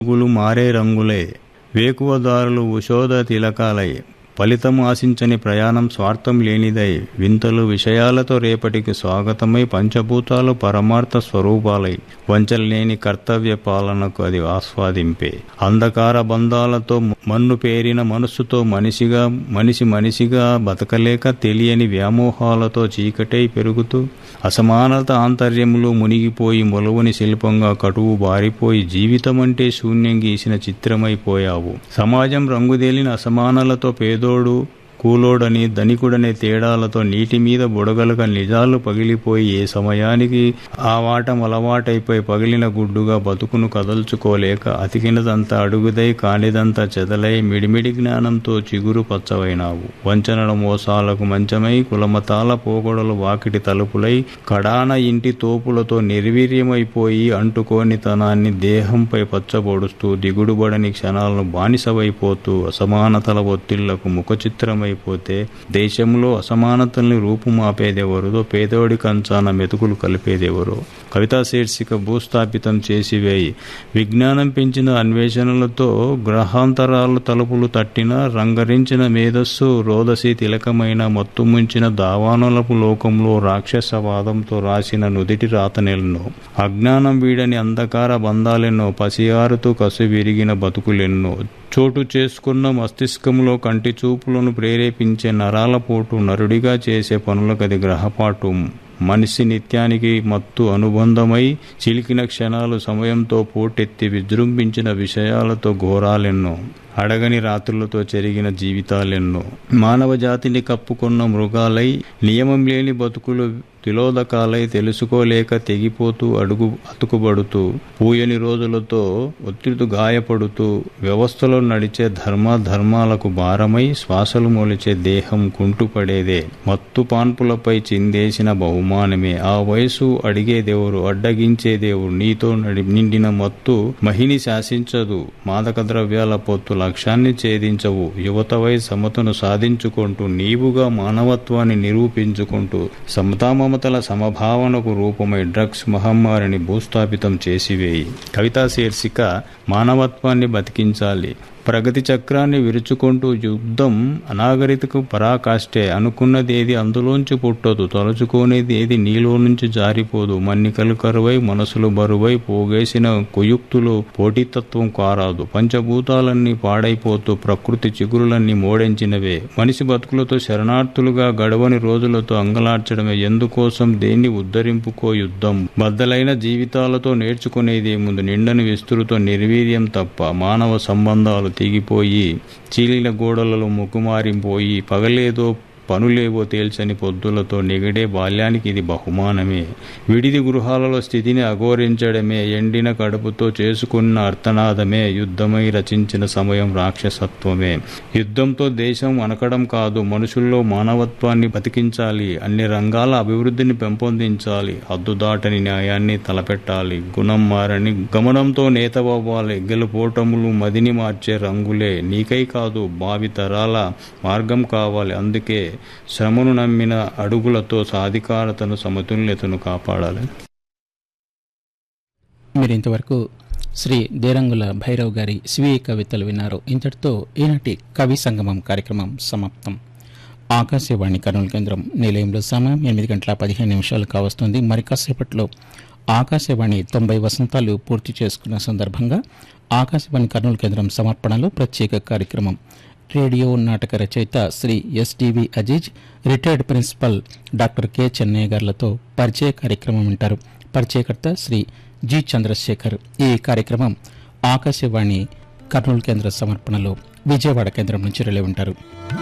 పువ్వులు మారే రంగులే వేకువదారులు ఉషోద తిలకాలై ఫలితం ఆశించని ప్రయాణం స్వార్థం లేనిదై వింతలు విషయాలతో రేపటికి స్వాగతమై పంచభూతాలు పరమార్థ స్వరూపాలై వంచలేని కర్తవ్య పాలనకు అది ఆస్వాదింపే అంధకార బంధాలతో మన్ను పేరిన మనస్సుతో మనిషిగా మనిషి మనిషిగా బతకలేక తెలియని వ్యామోహాలతో చీకటై పెరుగుతూ అసమానత ఆంతర్యములో మునిగిపోయి మొలవని శిల్పంగా కటువు బారిపోయి జీవితం అంటే శూన్యం గీసిన చిత్రమైపోయావు సమాజం రంగుదేలిన అసమానాలతో పేదోడు కూలోడని ధనికుడనే తేడాలతో నీటి మీద బుడగలుగా నిజాలు పగిలిపోయి ఏ సమయానికి ఆ వాటం అలవాటైపోయి పగిలిన గుడ్డుగా బతుకును కదల్చుకోలేక అతికినదంతా అడుగుదై కానిదంతా చెదలై మిడిమిడి జ్ఞానంతో చిగురు పచ్చవైనావు వంచనల మోసాలకు మంచమై కులమతాల పోగొడలు వాకిటి తలుపులై కడాన ఇంటి తోపులతో నిర్వీర్యమైపోయి అంటుకోని తనాన్ని దేహంపై పచ్చబొడుస్తూ దిగుడుబడని క్షణాలను బానిసవైపోతూ అసమానతల ఒత్తిళ్లకు ముఖచిత్రమైపోతే దేశంలో అసమానతల్ని రూపుమాపేదెవరుదో పేదోడి కంచాన మెతుకులు కలిపేదెవరో కవితా శీర్షిక భూస్థాపితం చేసివేయి విజ్ఞానం పెంచిన అన్వేషణలతో గ్రహాంతరాలు తలుపులు తట్టిన రంగరించిన మేధస్సు రోదసి తిలకమైన మత్తుముంచిన దావానలపు లోకంలో రాక్షసవాదంతో రాసిన నుదిటి రాతనెన్నో అజ్ఞానం వీడని అంధకార బంధాలెన్నో పసియారుతూ కసు విరిగిన బతుకులెన్నో చోటు చేసుకున్న మస్తిష్కంలో కంటి చూపులను ప్రేరేపించే నరాల పోటు నరుడిగా చేసే పనులకది గ్రహపాటు మనిషి నిత్యానికి మత్తు అనుబంధమై చిలికిన క్షణాలు సమయంతో పోటెత్తి విజృంభించిన విషయాలతో ఘోరాలెన్నో అడగని రాత్రులతో చెరిగిన జీవితాలెన్నో మానవ జాతిని కప్పుకున్న మృగాలై నియమం లేని బతుకులు తిలోదకాలై తెలుసుకోలేక తెగిపోతూ అడుగు అతుకుబడుతూ పూయని రోజులతో ఒత్తిడి గాయపడుతూ వ్యవస్థలో నడిచే ధర్మ ధర్మాలకు భారమై శ్వాసలు మొలిచే దేహం కుంటుపడేదే మత్తు పాన్పులపై చిందేసిన బహుమానమే ఆ వయసు అడిగేదేవురు అడ్డగించేదేవురు నీతో నడి నిండిన మత్తు మహిని శాసించదు మాదక ద్రవ్యాల పొత్తు లక్ష్యాన్ని ఛేదించవు యువతవై సమతను సాధించుకుంటూ నీవుగా మానవత్వాన్ని నిరూపించుకుంటూ సమతామమతల సమభావనకు రూపమై డ్రగ్స్ మహమ్మారిని భూస్థాపితం చేసివేయి కవితా శీర్షిక మానవత్వాన్ని బతికించాలి ప్రగతి చక్రాన్ని విరుచుకుంటూ యుద్ధం అనాగరితకు పరాకాష్టే అనుకున్నది ఏది అందులోంచి పుట్టదు తలుచుకోనేది ఏది నీలో నుంచి జారిపోదు మన్నికలు కరువై మనసులు బరువై పోగేసిన కుయుక్తులు పోటీతత్వం కారాదు పంచభూతాలన్నీ పాడైపోతూ ప్రకృతి చిగురులన్నీ మోడెంచినవే మనిషి బతుకులతో శరణార్థులుగా గడవని రోజులతో అంగలార్చడమే ఎందుకోసం దేన్ని ఉద్ధరింపుకో యుద్ధం బద్దలైన జీవితాలతో నేర్చుకునేది ముందు నిండని విస్తురుతో నిర్వీర్యం తప్ప మానవ సంబంధాలు తెగిపోయి చీలిన గోడలలో ముక్కుమారిపోయి పగలేదో పనులేవో తేల్చని పొద్దులతో నెగడే బాల్యానికి ఇది బహుమానమే విడిది గృహాలలో స్థితిని అఘోరించడమే ఎండిన కడుపుతో చేసుకున్న అర్థనాదమే యుద్ధమై రచించిన సమయం రాక్షసత్వమే యుద్ధంతో దేశం అనకడం కాదు మనుషుల్లో మానవత్వాన్ని బతికించాలి అన్ని రంగాల అభివృద్ధిని పెంపొందించాలి హద్దుదాటని న్యాయాన్ని తలపెట్టాలి గుణం మారని గమనంతో నేతవ్వాలి గెలుపోటములు మదిని మార్చే రంగులే నీకై కాదు భావి తరాల మార్గం కావాలి అందుకే శ్రమను నమ్మిన అడుగులతో సాధికారతను సమతుల్యతను కాపాడాలి మీరు ఇంతవరకు శ్రీ దేరంగుల భైరవ్ గారి స్వీయ కవితలు విన్నారు ఇంతటితో ఈనాటి కవి సంగమం కార్యక్రమం సమాప్తం ఆకాశవాణి కర్నూలు కేంద్రం నిలయంలో సమయం ఎనిమిది గంటల పదిహేను నిమిషాలు కావస్తుంది మరి కాసేపట్లో ఆకాశవాణి తొంభై వసంతాలు పూర్తి చేసుకున్న సందర్భంగా ఆకాశవాణి కర్నూలు కేంద్రం సమర్పణలో ప్రత్యేక కార్యక్రమం రేడియో నాటక రచయిత Sri SDV Aziz retired principal doctor K Chennaiah గారులతో పరిచయ కార్యక్రమం వింటారు పరిచయకర్త శ్రీ జి చంద్రశేఖర్ ఈ కార్యక్రమం ఆకాశవాణి కర్నూలు కేంద్ర సమర్పణలో విజయవాడ కేంద్రం నుంచి రిలే ఉంటారు